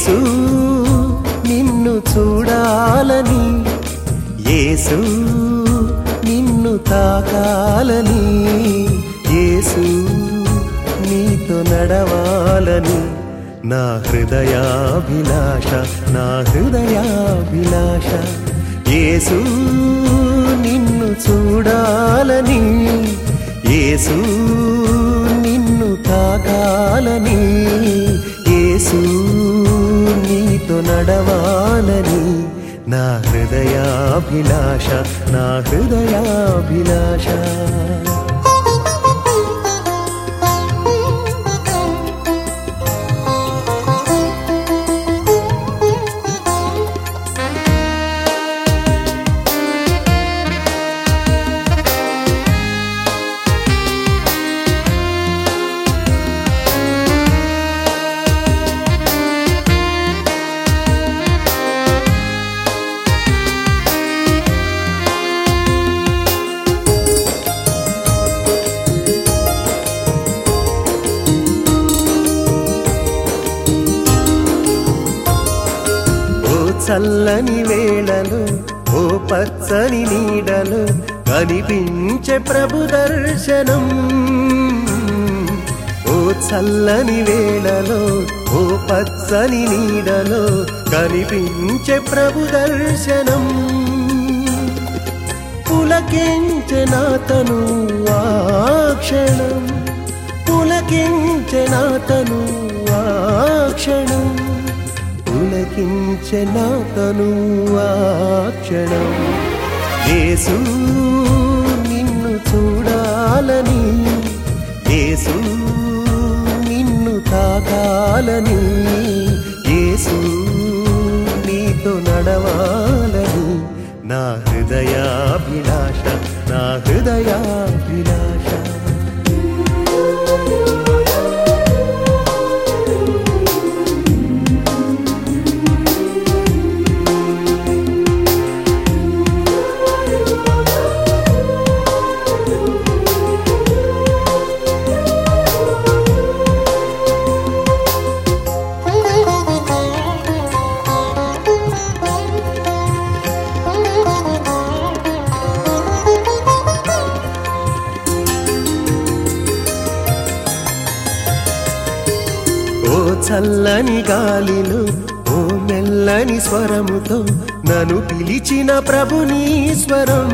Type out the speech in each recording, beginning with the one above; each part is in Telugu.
యేసు నిన్ను చూడాలని యేసు నిన్ను తాకాలని యేసు నీతో నడవాలని నా హృదయాభిలాష నా హృదయాభిలాష యేసు నిన్ను చూడాలని యేసు నిన్ను తాకాలని యేసు నీతో నడవాలని నా హృదయాభిలాష నా హృదయాభిలాష ఓ చల్లని వేళలు ఓ పచ్చని నీడలు కనిపించే ప్రభు దర్శనం ఓ చల్లని వేళలో ఓ పచ్చని నీడలో కనిపించే ప్రభు దర్శనం పులకించే నాతను ఆ క్షణం పులకించే నాతను ఆ క్షణం పులకించే నాతను ఆ క్షణం యేసు నిన్ను చూడాలని యేసు నిన్ను తాకాలని యేసు నీతో నడవాలని నా హృదయాభిలాష నా హృదయాభిలాష ఓ చల్లని గాలిలో ఓ మెల్లని స్వరముతో నన్ను పిలిచిన ప్రభుని స్వరం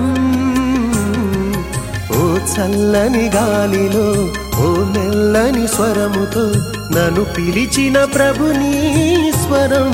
ఓ చల్లని గాలిలో ఓ మెల్లని స్వరముతో నన్ను పిలిచిన ప్రభుని స్వరం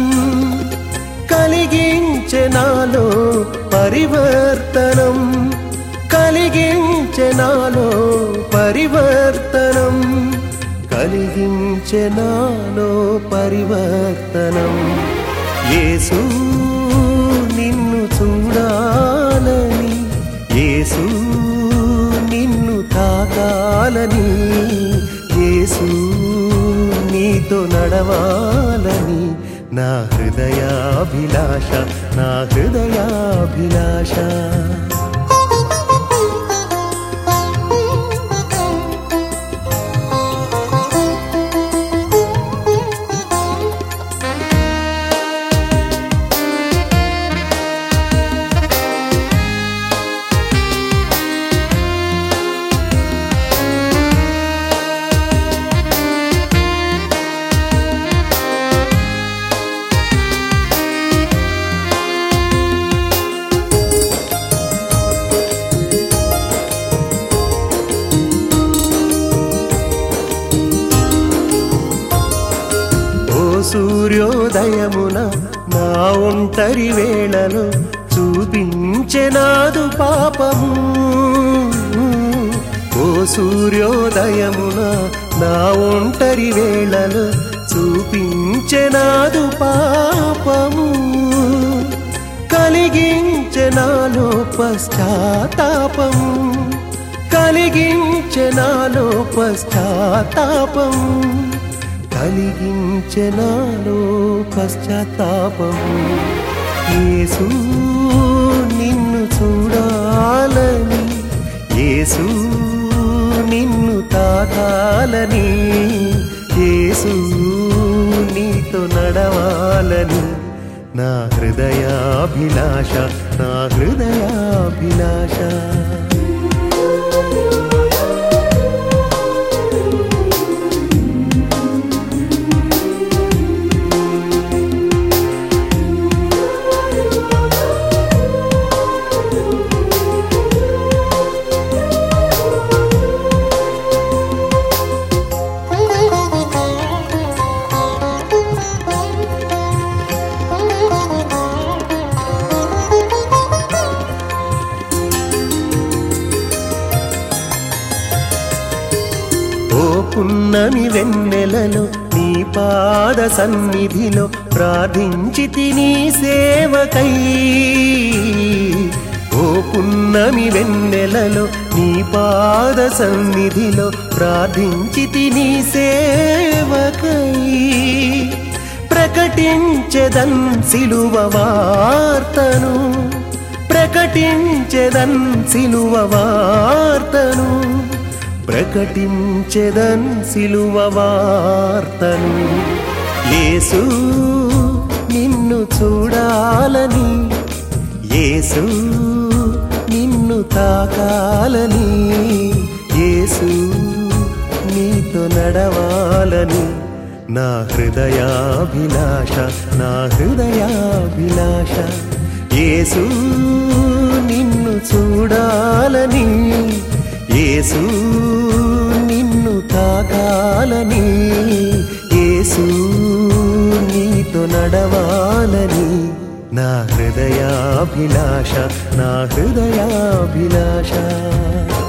కలిగించే నాలో పరివర్తనం కలిగించే నాలో పరివర్తనం కలిగించే నాలో పరివర్తనం యేసు నిన్ను చూడాలని యేసు నిన్ను తాకాలని యేసు నీతో నడవాలని నా హృదయాభిలాష నా హృదయాభిలాష ఓ సూర్యోదయమున నా ఒంటరి వేళలో చూపించెనాదు పాపము ఓ సూర్యోదయమున నా ఒంటరి వేళలో చూపించెనాదు పాపము కలిగించె నాలో పశ్చాత్తాపము కలిగించె నాలో పశ్చాత్తాపము కలిగించె నాలో పశ్చాత్తాపము యేసు నిన్ను చూడాలని యేసు నిన్ను తాకాలని యేసు నీతో నీతో నడవాలని నా హృదయాభిలాష నా హృదయాభిలాష ఓ పున్నమి వెన్నెలలో నీ పాద సన్నిధిలో ప్రార్థించి తిని సేవకై ఓ పున్నమి వెన్నెలలో నీ పాద సన్నిధిలో ప్రార్థించి తిని సేవకై ప్రకటించెదన్ సిలువ వార్తను ప్రకటించెదన్ సిలువ వార్తను ప్రకటించెదన్ సిలువ వార్తను యేసు నిన్ను చూడాలని యేసు నిన్ను తాకాలని యేసు నీతో నడవాలని నా హృదయాభిలాష నా హృదయాభిలాష యేసు నిన్ను చూడాలని యేసు నిన్ను తాకాలని యేసు నీతో నడవాలని నా హృదయాభిలాష నా హృదయాభిలాష